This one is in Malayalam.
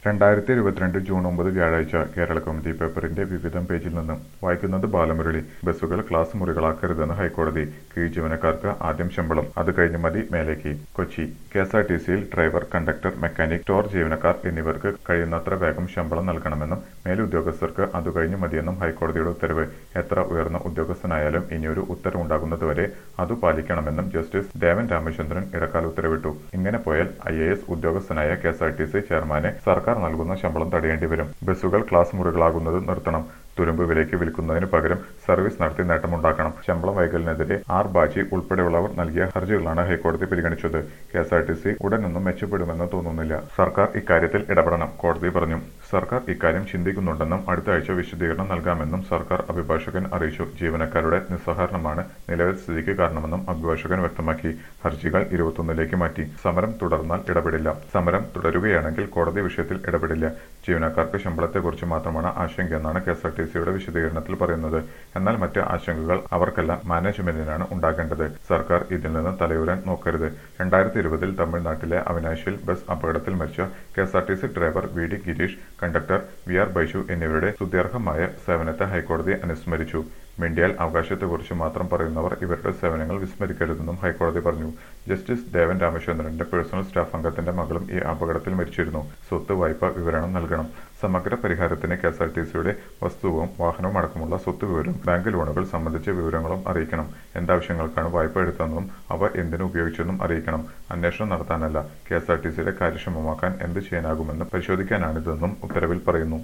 രണ്ടായിരത്തി ഇരുപത്തിരണ്ട് ജൂൺ ഒമ്പത് വ്യാഴാഴ്ച കേരള കൗമുദി പേപ്പറിന്റെ വിവിധം പേജിൽ നിന്നും വായിക്കുന്നത് ബാലമുരളി ബസ്സുകൾ ക്ലാസ് മുറികളാക്കരുതെന്ന് ഹൈക്കോടതി കീഴ് ജീവനക്കാർക്ക് ആദ്യം ശമ്പളം അത് കഴിഞ്ഞ് മതി മേലേക്ക് Kochi K S R T സിയിൽ ഡ്രൈവർ കണ്ടക്ടർ മെക്കാനിക് സ്റ്റോർ ജീവനക്കാർ എന്നിവർക്ക് കഴിയുന്നത്ര വേഗം ശമ്പളം നൽകണമെന്നും മേലുദ്യോഗസ്ഥർക്ക് അത് കഴിഞ്ഞ് മതിയെന്നും ഹൈക്കോടതിയുടെ ഉത്തരവ് എത്ര ഉയർന്ന ഉദ്യോഗസ്ഥനായാലും ഇനിയൊരു ഉത്തരവുണ്ടാകുന്നതുവരെ അത് പാലിക്കണമെന്നും ജസ്റ്റിസ് ദേവൻ രാമചന്ദ്രൻ ഇടക്കാല ഉത്തരവിട്ടു ഇങ്ങനെ പോയാൽ ഐ എ എസ് ഉദ്യോഗസ്ഥനായ K S R T C ചെയർമാനെ സർക്കാർ നൽകുന്ന ശമ്പളം തടയേണ്ടി വരും ബസ്സുകൾ ക്ലാസ് മുറികളാകുന്നത് നിർത്തണം തുരുമ്പ് വിലയ്ക്ക് വിൽക്കുന്നതിന് പകരം സർവീസ് നടത്തി നേട്ടമുണ്ടാക്കണം ശമ്പളം വൈകലിനെതിരെ ആർ ബാജി ഉൾപ്പെടെയുള്ളവർ നൽകിയ ഹർജികളാണ് ഹൈക്കോടതി പരിഗണിച്ചത് K S R T C ഉടനൊന്നും മെച്ചപ്പെടുമെന്ന് തോന്നുന്നില്ല സർക്കാർ ഇക്കാര്യത്തിൽ ഇടപെടണം കോടതി പറഞ്ഞു സർക്കാർ ഇക്കാര്യം ചിന്തിക്കുന്നുണ്ടെന്നും അടുത്ത ആഴ്ച വിശദീകരണം നൽകാമെന്നും സർക്കാർ അഭിഭാഷകൻ അറിയിച്ചു ജീവനക്കാരുടെ നിസ്സഹകരണമാണ് നിലവിൽ സ്ഥിതിക്ക് കാരണമെന്നും അഭിഭാഷകൻ വ്യക്തമാക്കി ഹർജികൾ ഇരുപത്തൊന്നിലേക്ക് മാറ്റി സമരം തുടർന്നാൽ ഇടപെടില്ല സമരം തുടരുകയാണെങ്കിൽ കോടതി വിഷയത്തിൽ ഇടപെടില്ല ജീവനക്കാർക്ക് ശമ്പളത്തെക്കുറിച്ച് മാത്രമാണ് ആശങ്കയെന്നാണ് കെ എസ് ആർ ടി സിയുടെ വിശദീകരണത്തിൽ പറയുന്നത് എന്നാൽ മറ്റ് ആശങ്കകൾ അവർക്കെല്ലാം മാനേജ്മെന്റിനാണ് ഉണ്ടാകേണ്ടത് സർക്കാർ ഇതിൽ നിന്ന് തലയൂരാൻ നോക്കരുത് രണ്ടായിരത്തി ഇരുപതിൽ തമിഴ്നാട്ടിലെ അവിനാശിൽ ബസ് അപകടത്തിൽ മരിച്ച K S R T C driver V D Girish conductor V R Baishu എന്നിവരുടെ സ്തുത്യർഹമായ സേവനത്തെ ഹൈക്കോടതി അനുസ്മരിച്ചു മിണ്ടിയാൽ അവകാശത്തെക്കുറിച്ച് മാത്രം പറയുന്നവർ ഇവരുടെ സേവനങ്ങൾ വിസ്മരിക്കരുതെന്നും ഹൈക്കോടതി പറഞ്ഞു ജസ്റ്റിസ് ദേവൻ രാമചന്ദ്രന്റെ പേഴ്സണൽ സ്റ്റാഫ് അംഗത്തിന്റെ മകളും ഈ അപകടത്തിൽ മരിച്ചിരുന്നു സ്വത്ത് വായ്പ വിവരണം നൽകണം സമഗ്ര പരിഹാരത്തിന് കെ എസ് ആർ ടി സിയുടെ വസ്തുവും വാഹനവും അടക്കമുള്ള സ്വത്ത് വിവരവും ബാങ്ക് ലോണുകൾ സംബന്ധിച്ച വിവരങ്ങളും അറിയിക്കണം എന്താവശ്യങ്ങൾക്കാണ് വായ്പ എടുത്തതെന്നും അവ എന്തിനു ഉപയോഗിച്ചെന്നും അറിയിക്കണം അന്വേഷണം നടത്താനല്ല കെ എസ് ആർ ടി സിയുടെ കാര്യക്ഷമമാക്കാൻ എന്ത് ചെയ്യാനാകുമെന്ന് പരിശോധിക്കാനാണിതെന്നും ഉത്തരവിൽ പറയുന്നു